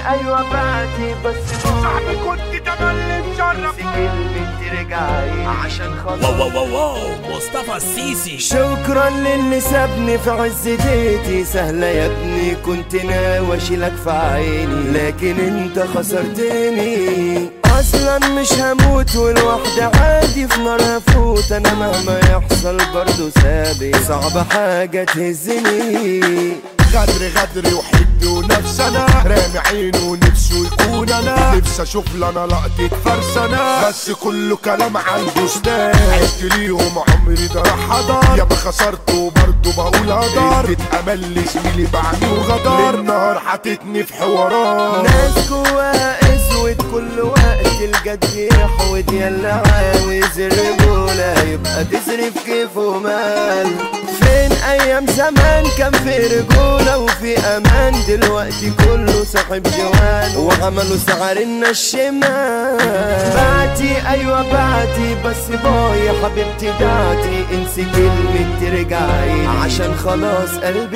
ايوه بعتي بس صاحبي كنت تملي مشرف كلمة ترجعي عشان واو خلاص واو واو واو مصطفى السيسي شكرا للي سابني في عز ديتي سهلة يا ابني كنت ناوي اشيلك في عيني لكن انت خسرتني اصلا مش هموت والوحدة عادي في نار هفوت انا مهما يحصل برضو ثابت صعب حاجة تهزني غدر غدر وحب ونفس انا رامي عينه ونفسه يكون انا نفسي اشوف لنا لقطة فرسنة بس كله كلام على البستان عشت ليهم عمري ده راح هدار يا ما خسرت وبرضه بقول هدار اديت امل لزميلي بعدي وغدار النهار حاططني في حوارات ناس جواها اسود كل وقت الجد يحود يلا عاوز الرجولة يبقى تصرف كيف ومال فين ايام زمان كان في رجولة وفي امان دلوقتي كله صاحب جوان وعملوا سعرنا الشمال بعتي ايوه بعتي بس باي يا حبيبتي دعتي انسي كلمة ترجعي عشان خلاص قلبي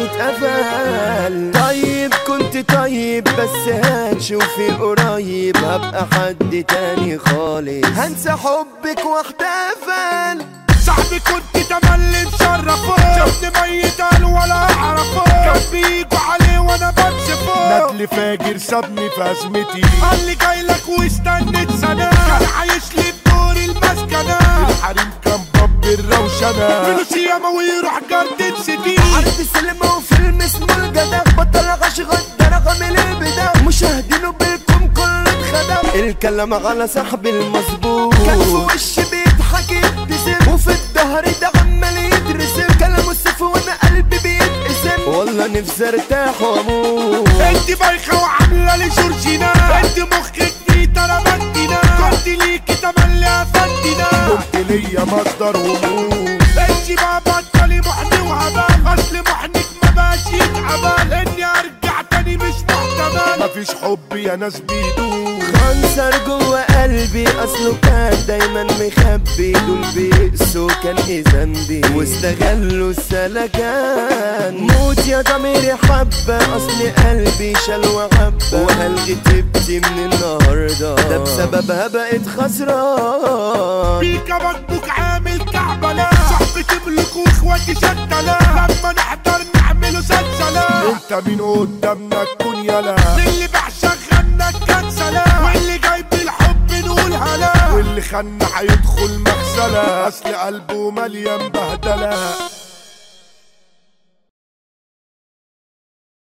اتقفل طيب كنت طيب بس هتشوفي قريب هبقى حد تاني خالص هنسى حبك واحتفل صاحبي كنت تملي مشرفه شفت ميت قال ولا اعرفه كان بيجوا عليه وانا بنشفه ندل فاجر سابني في ازمتي قال لي جاي لك واستنيت سنه كان عايش لي بدور المسكنه الحريم كان باب الروشنه فلوس ياما ويروح جردة سيتي عرض السينما وفيلم اسمه الجدع بطل غش غدا رقم الابداع مشاهدينه بالكم كله اتخدم الكلام على صاحبي المظبوط كان في وشي بيضحك يبتسم وفي الظهر ده عمال يترسم كلامه سيف وانا قلبي بيتقسم والله نفسي ارتاح واموت انت بايخه وعامله لي جورجينا انت مخك فيه ترمنتنا كنت ليكي تملي افندنا قلت ليا مصدر هموم انت بقى بطلي محني وهبال اصل محنك ما بقاش يتعبال اني ارجع تاني مش محتمل مفيش حب يا ناس بيدوم خنصر جوه قلبي اصله كان دايما مخبي دول بيقسوا كان ايه ذنبي واستغلوا السلكان موت يا ضميري حبة اصل قلبي شال وحبة وهلغي تبتي من النهاردة ده بسببها بقيت خسران بيكا بطبك عامل كعبلة صاحبي تملك واخواتي شتلة لما نحضر نعمله سلسلة انت مين قدامنا تكون يلا اللي بعشق غنى كنسلة واللي جايب الحب نقول هلا واللي خنا هيدخل مغسلة اصل قلبه مليان بهدلة